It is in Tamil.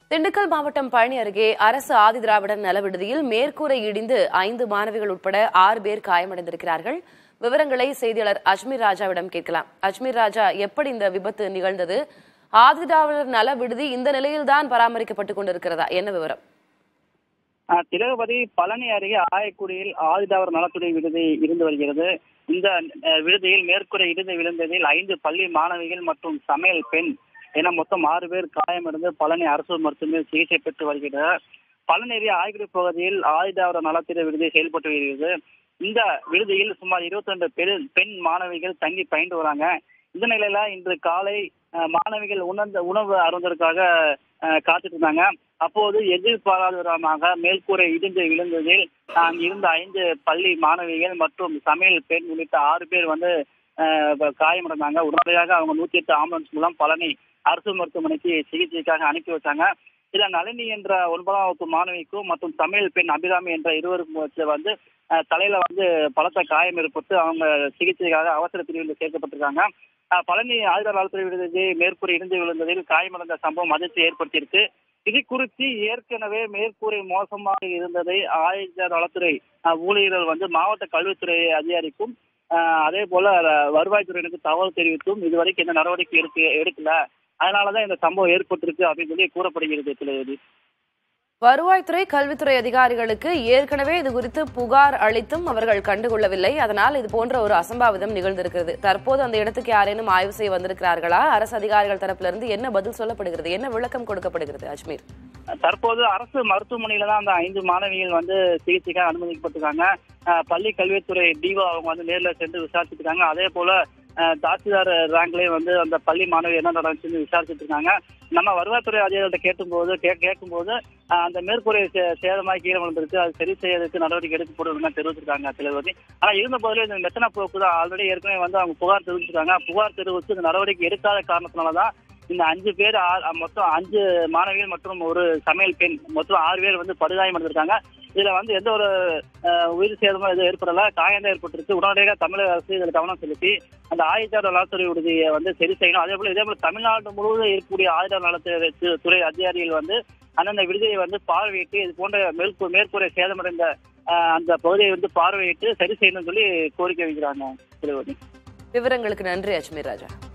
திண்டுக்கல் மாவட்டம் பழனி அருகே அரசு ஆதிதிராவிடர் நல விடுதியில் மேற்கூரை இடிந்து ஐந்து மாணவிகள் உட்பட ஆறு பேர் காயமடைந்திருக்கிறார்கள் விவரங்களை செய்தியாளர் அஜ்மீர் ராஜாவிடம் கேட்கலாம் அஜ்மீர் ராஜா எப்படி இந்த விபத்து நிகழ்ந்தது ஆதிதிராவிடர் நல விடுதி இந்த நிலையில்தான் பராமரிக்கப்பட்டுக் கொண்டிருக்கிறதா என்ன விவரம் ஆஹ் திலகபதி பழனி அருகே ஆயக்குடியில் ஆதிதாவர் நலத்துறை விடுதி இருந்து வருகிறது இந்த அஹ், விடுதியில் மேற்கூரை இடிந்து விழுந்ததில் ஐந்து பள்ளி மாணவிகள் மற்றும் சமையல் பெண் என மொத்தம் ஆறு பேர் காயமடைந்து பழனி அரசு மருத்துவமனையில் சிகிச்சை பெற்று வருகின்றனர் பழனி அருகே ஆய்குடி பகுதியில் ஆதிதாவர நலத்துறை விடுதி செயல்பட்டு வருகிறது இந்த விடுதியில் சுமார் இருபத்தி ரெண்டு பெண் பெண் மாணவிகள் தங்கி பயின்று வராங்க இந்த நிலையில இன்று காலை அஹ், மாணவிகள் உணர்ந்த உணவு அருந்ததற்காக அஹ், காத்துட்டு இருந்தாங்க அப்போது எதிர்பாராத விதமாக மேல்கூரை இடிந்து விழுந்ததில் அங்கு இருந்த ஐந்து பள்ளி மாணவிகள் மற்றும் சமையல் பெண் உள்ளிட்ட ஆறு பேர் வந்து அஹ், ப- காயமடைந்தாங்க உடனடியாக அவங்க நூத்தி எட்டு ஆம்புலன்ஸ் மூலம் பழனி அரசு மருத்துவமனைக்கு சிகிச்சைக்காக அனுப்பி வச்சாங்க இதுல நளினி என்ற ஒன்பதாம் வகுப்பு மாணவிக்கும் மற்றும் சமையல் பெண் அபிராமி என்ற இருவருக்கும் வச்சு வந்து அஹ், தலையில வந்து பலத்த காயம் ஏற்பட்டு அவங்க சிகிச்சைக்காக அவசர பிரிவில் சேர்க்கப்பட்டிருக்காங்க அஹ், பழனி ஆயுத நலத்துறை விடுதி மேற்கூரை இடிந்து விழுந்ததில் காயமடைந்த சம்பவம் அதிர்ச்சி ஏற்படுத்தியிருக்கு இது குறித்து ஏற்கனவே மேற்கூரை மோசமாக இருந்ததை ஆயுத நலத்துறை அஹ், ஊழியர்கள் வந்து மாவட்ட கல்வித்துறை அதிகாரிக்கும் அஹ், அதே போல அஹ், வருவாய்த்துறையினருக்கு தகவல் தெரிவித்தும் இதுவரைக்கும் எந்த நடவடிக்கை எடுக்க எடுக்கல அதனாலதான் இந்த சம்பவம் ஏற்பட்டிருக்கு அப்படின்னு சொல்லி கூறப்படுகிறது திலகவதி வருவாய்த்துறை கல்வித்துறை அதிகாரிகளுக்கு ஏற்கனவே இது குறித்து புகார் அளித்தும் அவர்கள் கண்டுகொள்ளவில்லை அதனால் இது போன்ற ஒரு அசம்பாவிதம் நிகழ்ந்திருக்கிறது தற்போது அந்த இடத்துக்கு யாரேனும் ஆய்வு செய்ய வந்திருக்கிறார்களா அரசு அதிகாரிகள் தரப்பிலிருந்து என்ன பதில் சொல்லப்படுகிறது என்ன விளக்கம் கொடுக்கப்படுகிறது அஜ்மீர் தற்போது அரசு மருத்துவமனையில தான் அந்த ஐந்து மாணவிகள் வந்து சிகிச்சைக்காக அனுமதிக்கப்பட்டிருக்காங்க அஹ், பள்ளி கல்வித்துறை டிஓ அவங்க வந்து நேர்ல சென்று விசாரிச்சுட்டு இருக்காங்க அதே போல அஹ், தாசில்தார் ரேங்க்லயும் வந்து அந்த பள்ளி மாணவி என்ன நடந்துச்சுன்னு விசாரிச்சுட்டு இருக்காங்க நம்ம வருவாய்த்துறை அதிகாரிகள்ட்ட கேட்டும்போது கே கேட்கும்போது அஹ், அந்த மேற்கூரை சே- சேதமாக கீழே விழுந்திருக்கு அது சரி செய்யறதுக்கு நடவடிக்கை எடுக்கப்படும் தெரிவிச்சிருக்காங்க திலகவதி ஆனா இருந்த போதிலும் இந்த மெத்தன போக்கு தான் ஆல்ரெடி ஏற்கனவே வந்து அவங்க புகார் தெரிவிச்சிருக்காங்க புகார் தெரிவித்து இந்த நடவடிக்கை எடுக்காத காரணத்தினாலதான் இந்த அஞ்சு பேர் ஆ- மொத்தம் அஞ்சு மாணவிகள் மற்றும் ஒரு சமையல் பெண் மொத்தம் ஆறு பேர் வந்து படுகாயம் அடைஞ்சிருக்காங்க இதுல வந்து எந்த ஒரு அஹ், உயிர் சேதமும் எதுவும் ஏற்படல காயம் தான் ஏற்பட்டிருக்கு உடனடியாக தமிழக அரசு இதில் கவனம் செலுத்தி அந்த ஆயுத நலத்துறை விடுதியை வந்து சரி செய்யணும் அதே போல இதே போல தமிழ்நாடு முழுவதும் இருக்கக்கூடிய ஆயுத நலத்துறை து- துறை அதிகாரிகள் வந்து அந்தந்த விடுதியை வந்து பார்வையிட்டு இது போன்ற மேற்கூ மேற்கூரை சேதமடைந்த அஹ், அந்த பகுதியை வந்து பார்வையிட்டு சரி செய்யணும்னு சொல்லி கோரிக்கை வைக்கிறாங்க திருவதி விவரங்களுக்கு நன்றி அஜ்மீர் ராஜா